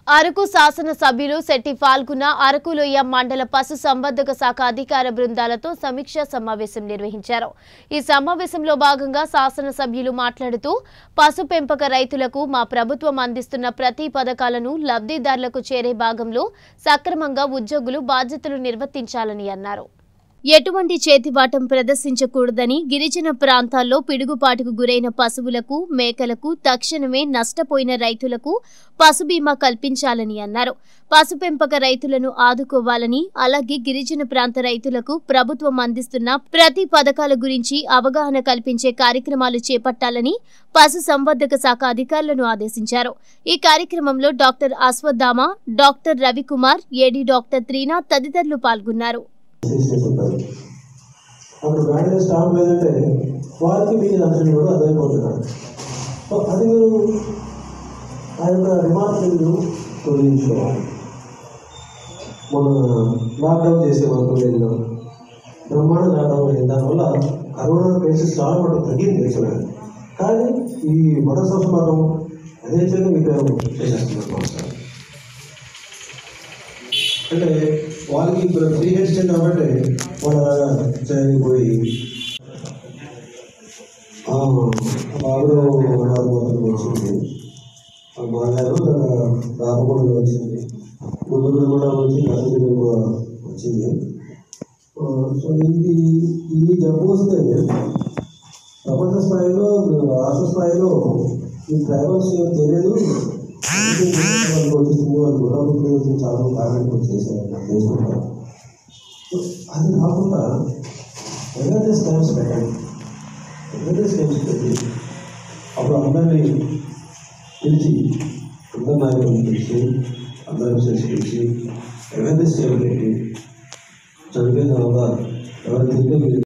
అరకు శాసనసభ్యులు శెట్టి పాల్గొన్న అరకులోయ మండల పశు సంవర్ధక శాఖ అధికార బృందాలతో సమీక్షా సమావేశం నిర్వహించారు ఈ సమావేశంలో భాగంగా శాసనసభ్యులు మాట్లాడుతూ పశు పెంపక రైతులకు మా ప్రభుత్వం అందిస్తున్న ప్రతి పథకాలను లబ్ధిదారులకు చేరే భాగంలో సక్రమంగా ఉద్యోగులు బాధ్యతలు నిర్వర్తించాలని అన్నారు ఎటువంటి చేతివాటం ప్రదర్శించకూడదని గిరిజన ప్రాంతాల్లో పిడుగుపాటుకు గురైన పశువులకు మేకలకు తక్షణమే నష్టపోయిన రైతులకు పశు బీమా కల్పించాలని అన్నారు పశు పెంపక రైతులను ఆదుకోవాలని అలాగే గిరిజన ప్రాంత రైతులకు ప్రభుత్వం అందిస్తున్న ప్రతి పథకాల గురించి అవగాహన కల్పించే కార్యక్రమాలు చేపట్టాలని పశు సంవర్ధక శాఖ అధికారులను ఆదేశించారు ఈ కార్యక్రమంలో doctor Ashwathama doctor Ravikumar AD doctor Trinath తదితరులు పాల్గొన్నారు సిక్స్టీస్ ఉంటారు అప్పుడు బ్యాండ్లో స్టాక్ లేదంటే వారికి మీ నచ్చని కూడా అర్థమైపోతున్నారు సో అది మీరు ఆ యొక్క రిమార్క్ మీరు తొలగించుకోవాలి మన లాక్డౌన్ చేసే వరకు నేను బ్రహ్మాండ లాక్డౌన్ అయింది దానివల్ల కరోనా కేసెస్ చాలా మటుకు తగ్గింది యాక్చువల్గా కానీ ఈ మొదటి సంవత్సరం మాత్రం యథేచ్ఛగా మీకు చేసేస్తున్నాను సార్ అంటే వాళ్ళకి ఇప్పుడు ఫ్రీ హెడ్ స్టేట్ కాబట్టి వాళ్ళ చేయకపోయి ఆవిడ మొత్తం వచ్చింది ఆ మాగారు రాపకుండా వచ్చింది ముందు కూడా వచ్చి పరిస్థితి కూడా వచ్చింది ఆ, సో ఇది ఈ జబ్బు వస్తే ప్రపంచ స్థాయిలో రాష్ట్ర స్థాయిలో ఈ ట్రైబల్స్ ఏమో తెలియదు వాళ్ళు వచ్చేసింది వాళ్ళు గుర్రాలు వచ్చి చాలా కారణం చేశారు నాకు చేసుకుంటారు సో అది కాకుండా అవేర్నెస్ క్యాంప్స్ పెట్టండి అవేర్నెస్ క్యాంప్స్ పెట్టి అప్పుడు అందరినీ పిలిచి అందరి నాయకులను పిలిచి అందరి విషయాలు పిలిచి అవేర్నెస్ పెట్టి చనిపోయిన తర్వాత ఎవరు తిరిగి